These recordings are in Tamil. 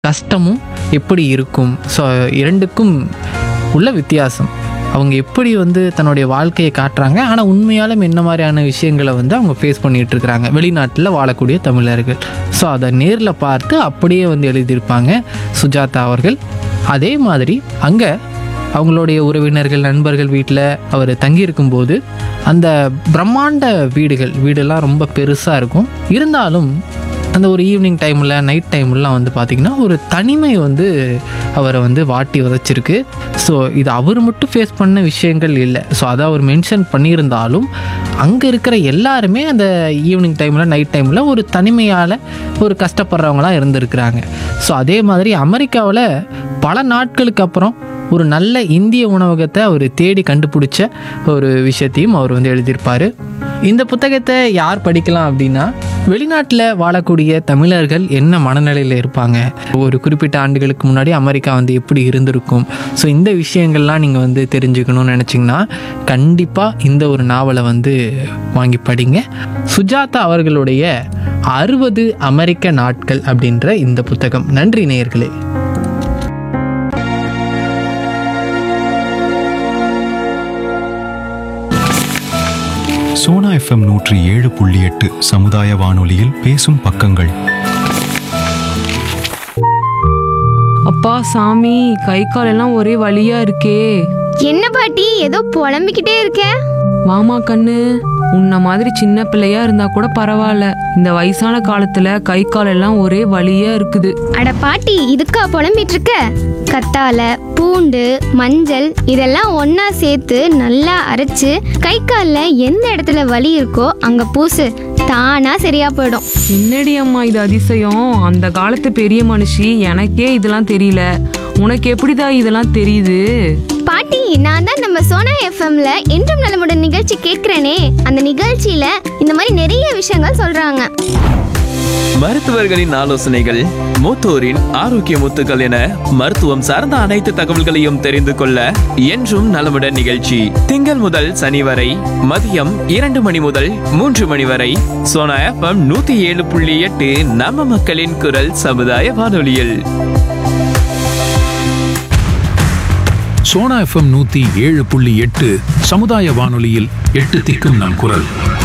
கஷ்டமும் எப்படி இருக்கும் ஸோ இரண்டுக்கும் உள்ள வித்தியாசம் அவங்க எப்படி வந்து தன்னுடைய வாழ்க்கையை காட்டுறாங்க ஆனால் உண்மையாலும் என்ன மாதிரியான விஷயங்களை வந்து அவங்க ஃபேஸ் பண்ணிட்டு இருக்கிறாங்க வெளிநாட்டில் வாழக்கூடிய தமிழர்கள் ஸோ அதை நேரில் பார்த்து அப்படியே வந்து எழுதியிருப்பாங்க சுஜாதா அவர்கள் அதே மாதிரி அங்கே அவங்களுடைய உறவினர்கள் நண்பர்கள் வீட்டில் அவர் தங்கியிருக்கும்போது அந்த பிரம்மாண்ட வீடுகள் வீடெல்லாம் ரொம்ப பெருசாக இருக்கும் இருந்தாலும் அந்த ஒரு ஈவினிங் டைமில் நைட் டைம்லாம் வந்து பார்த்திங்கன்னா ஒரு தனிமை வந்து அவரை வந்து வாட்டி வதைச்சிருக்கு ஸோ இது அவர் மட்டும் ஃபேஸ் பண்ண விஷயங்கள் இல்லை ஸோ அதை அவர் மென்ஷன் பண்ணியிருந்தாலும் அங்கே இருக்கிற எல்லாருமே அந்த ஈவினிங் டைமில் நைட் டைமில் ஒரு தனிமையால் ஒரு கஷ்டப்படுறவங்களாம் இருந்திருக்கிறாங்க ஸோ அதே மாதிரி அமெரிக்காவில் பல நாட்களுக்கு அப்புறம் ஒரு நல்ல இந்திய உணவகத்தை அவர் தேடி கண்டுபிடிச்ச ஒரு விஷயத்தையும் அவர் வந்து எழுதியிருப்பார் இந்த புத்தகத்தை யார் படிக்கலாம் அப்படின்னா வெளிநாட்டில் வாழக்கூடிய தமிழர்கள் என்ன மனநிலையில் இருப்பாங்க ஒரு குறிப்பிட்ட ஆண்டுகளுக்கு முன்னாடி அமெரிக்கா வந்து எப்படி இருந்திருக்கும் ஸோ இந்த விஷயங்கள்லாம் நீங்கள் வந்து தெரிஞ்சுக்கணும்னு நினச்சிங்கன்னா கண்டிப்பாக இந்த ஒரு நாவலை வந்து வாங்கி படிங்க சுஜாதா அவர்களுடைய அறுபது அமெரிக்க நாட்கள் அப்படின்ற இந்த புத்தகம் நன்றி நேயர்களே சோனா எஃப்எம் நூற்றி ஏழு புள்ளி எட்டு சமுதாய வானொலியில் பேசும் பக்கங்கள் அப்பா சாமி கை கால் எல்லாம் ஒரே வலியா இருக்கே என்ன பாட்டி ஏதோ புலம்பிக்கிட்டே இருக்க வாமா கண்ணு உன்ன மாதிரி சின்ன பிள்ளையா இருந்தா கூட பரவாயில்ல இந்த வயசான காலத்துல கை கால் எல்லாம் ஒரே வலியா இருக்குது அட பாட்டி இதுக்கா புலம்பிட்டு இருக்க கத்தால பூண்டு மஞ்சள் இதெல்லாம் ஒண்ணா சேர்த்து நல்லா அரைச்சு கை கால்ல எந்த இடத்துல வலி இருக்கோ அங்க பூசு தானா சரியா போயிடும் என்னடி அம்மா இது அதிசயம் அந்த காலத்து பெரிய மனுஷி எனக்கே இதெல்லாம் தெரியல உனக்கு எப்படிதா இதெல்லாம் தெரியுது பாட்டி நான் தான் நம்ம சோனா எஃப்எம்ல என்றும் நலமுடன் நிகழ்ச்சி கேட்கிறேனே அந்த நிகழ்ச்சியில இந்த மாதிரி நிறைய விஷயங்கள் சொல்றாங்க மருத்துவர்களின் ஆலோசனைகள் மூத்தோரின் ஆரோக்கிய முத்துக்கள் என மருத்துவம் சார்ந்த அனைத்து தகவல்களையும் தெரிந்து கொள்ள என்றும் நலமுடன் நிகழ்ச்சி திங்கள் முதல் சனி வரை மதியம் இரண்டு மணி முதல் மூன்று மணி வரை சோனா எஃப்எம் நூத்தி ஏழு புள்ளி எட்டு நம்ம மக்களின் குரல் சமுதாய வானொலியில் சோனா எஃப்எம் நூத்தி ஏழு புள்ளி எட்டு சமுதாய வானொலியில் எட்டு திக்கும் நம் குரல்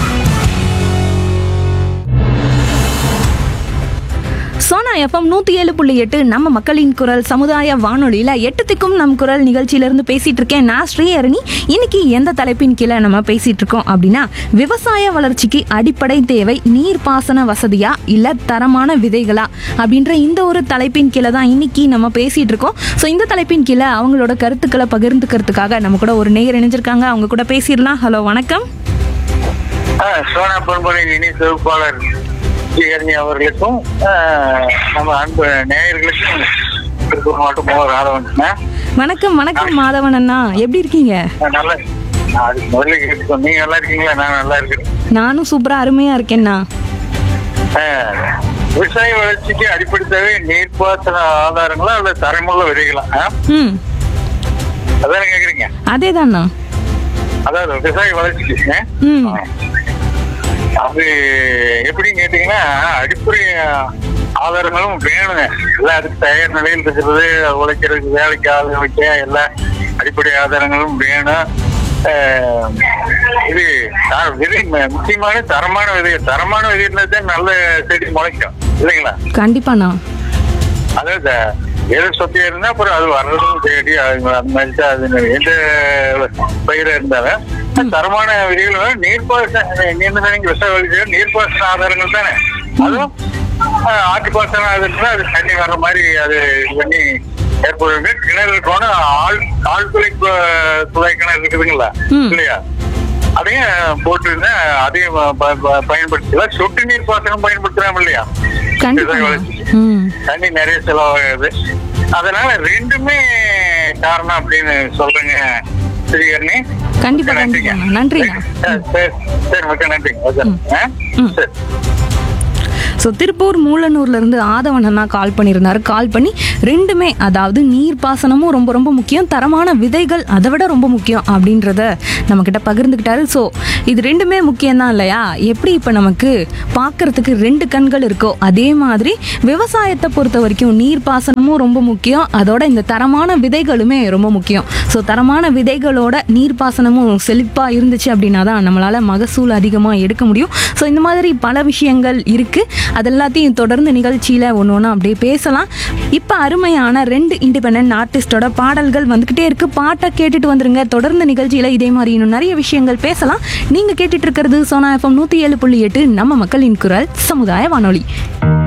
சோனா எஃப்எம் நூத்தி ஏழு புள்ளி எட்டு நம்ம மக்களின் குரல் சமுதாய வானொலியில எட்டு திக்கும் நம் குரல் நிகழ்ச்சியிலிருந்து பேசிட்டு இருக்கேன் நான் ஸ்ரீஹரணி இன்னைக்கு எந்த தலைப்பின் கீழே நம்ம பேசிட்டு இருக்கோம் அப்படின்னா விவசாய வளர்ச்சிக்கு அடிப்படை தேவை நீர்ப்பாசன வசதியா இல்ல தரமான விதைகளா அப்படின்ற இந்த ஒரு தலைப்பின் கீழே தான் இன்னைக்கு நம்ம பேசிட்டு இருக்கோம் ஸோ இந்த தலைப்பின் கீழே அவங்களோட கருத்துக்களை பகிர்ந்துக்கிறதுக்காக நம்ம கூட ஒரு நேயர் இணைஞ்சிருக்காங்க அவங்க கூட பேசிடலாம் ஹலோ வணக்கம் ஆ, சோனா பொன்பொழின் இனி தொகுப்பாளர் ஸ்ரீஹரணி அவர்களுக்கும் ஆ, நம்ம அன்பு நேயர்களுக்கும் திருப்பூர் மாவட்டம் மோகர் ராதவன் வணக்கம் வணக்கம் மாதவன் அண்ணா எப்படி இருக்கீங்க நல்ல நான் அதுக்கு முதல்ல கேட்டுக்கோ நீங்க நல்லா இருக்கீங்களா நான் நல்லா இருக்கிறேன் நானும் சூப்பரா அருமையா இருக்கேன்னா ஆ, விவசாய வளர்ச்சிக்கு அடிப்படை தேவை நீர்ப்பாசன ஆதாரங்களா அல்ல தரமுள்ள விதைகளா ஆ? ம் அதானே கேக்குறீங்க அதேதாண்ணா அதாவது விவசாய வளர்ச்சிக்கு ஆ? ம் அது எப்படின்னு கேட்டீங்கன்னா அடிப்படை ஆதாரங்களும் வேணுங்க எல்லாம் அதுக்கு தயார் நிலையில் இருக்கிறது உழைக்கிறதுக்கு வேலைக்கு ஆள் வைக்க எல்லா அடிப்படை ஆதாரங்களும் வேணும் அஹ், இது த- விதை ம- முக்கியமான தரமான விதை தரமான விதையில தான் நல்ல செடி முளைக்கும் இல்லைங்களா கண்டிப்பாண்ணா அதாவது எது சொத்தியா இருந்தா அப்புறம் அது வர்றதும் தேடி அது அந்த மாதிரி தான் அது எந்த பயிரா இருந்தாலும் தரமான விதிகள் வந்து நீர்ப்பாசன நீண்ட தண்ணி விஷ வழிகள் நீர்ப்பாசன ஆதாரங்கள் தானே அதுவும் ஆஹ், ஆட்டுப்பாசன ஆதாரத்துல அது தண்ணி வர்ற மாதிரி அது இது பண்ணி ஏற்படுது கிணறு இருக்கணும் ஆள் ஆழ்துளை கு- துளை கிணறு இருக்குதுங்களா ம். இல்லையா அதையும் போட்டுருந்தா அதையும் ப- ப- பயன்படுத்தலாம் சொட்டு நீர் பாசனம் பயன்படுத்தலாம் இல்லையா கண்டிப்பாண்ணா ம் தண்ணி நிறைய செலவாகுது அதனால ரெண்டுமே காரணம் அப்படின்னு சொல்றேங்க ஸ்ரீகரணி கண்டிப்பா மிக்க நன்றிங்க. கண்டிப்பாண்ணா நன்றிண்ணா சரி, சரி, சரி மிக்க நன்றி ஓகே. ஆ? ம். சரி ஸோ ஸோ திருப்பூர் மூலனூர்லேருந்து ஆதவன் அண்ணா கால் பண்ணியிருந்தாரு கால் பண்ணி ரெண்டுமே அதாவது நீர்ப்பாசனமும் ரொம்ப ரொம்ப முக்கியம் தரமான விதைகள் அதை விட ரொம்ப முக்கியம் அப்படின்றத நம்மக்கிட்ட பகிர்ந்துக்கிட்டாரு ஸோ இது ரெண்டுமே முக்கியம்தான் இல்லையா எப்படி இப்போ நமக்கு பார்க்கறதுக்கு ரெண்டு கண்கள் இருக்கோ அதே மாதிரி விவசாயத்தை பொறுத்த வரைக்கும் நீர்ப்பாசனமும் ரொம்ப முக்கியம் அதோட இந்த தரமான விதைகளுமே ரொம்ப முக்கியம் ஸோ தரமான விதைகளோட நீர்ப்பாசனமும் செழிப்பாக இருந்துச்சு அப்படின்னா தான் நம்மளால் மகசூல் அதிகமாக எடுக்க முடியும் ஸோ இந்த மாதிரி பல விஷயங்கள் இருக்குது அது எல்லாத்தையும் தொடர்ந்து நிகழ்ச்சியில் ஒன்று ஒன்று அப்படியே பேசலாம் இப்போ அருமையான ரெண்டு இண்டிபெண்ட் ஆர்டிஸ்டோட பாடல்கள் வந்துக்கிட்டே இருக்கு பாட்டை கேட்டுட்டு வந்துருங்க தொடர்ந்து நிகழ்ச்சியில் இதே மாதிரி இன்னும் நிறைய விஷயங்கள் பேசலாம் நீங்கள் கேட்டுட்டு இருக்கிறது சோனா எஃப்எம் நூற்றி ஏழு புள்ளி எட்டு நம்ம மக்களின் குரல் சமுதாய வானொலி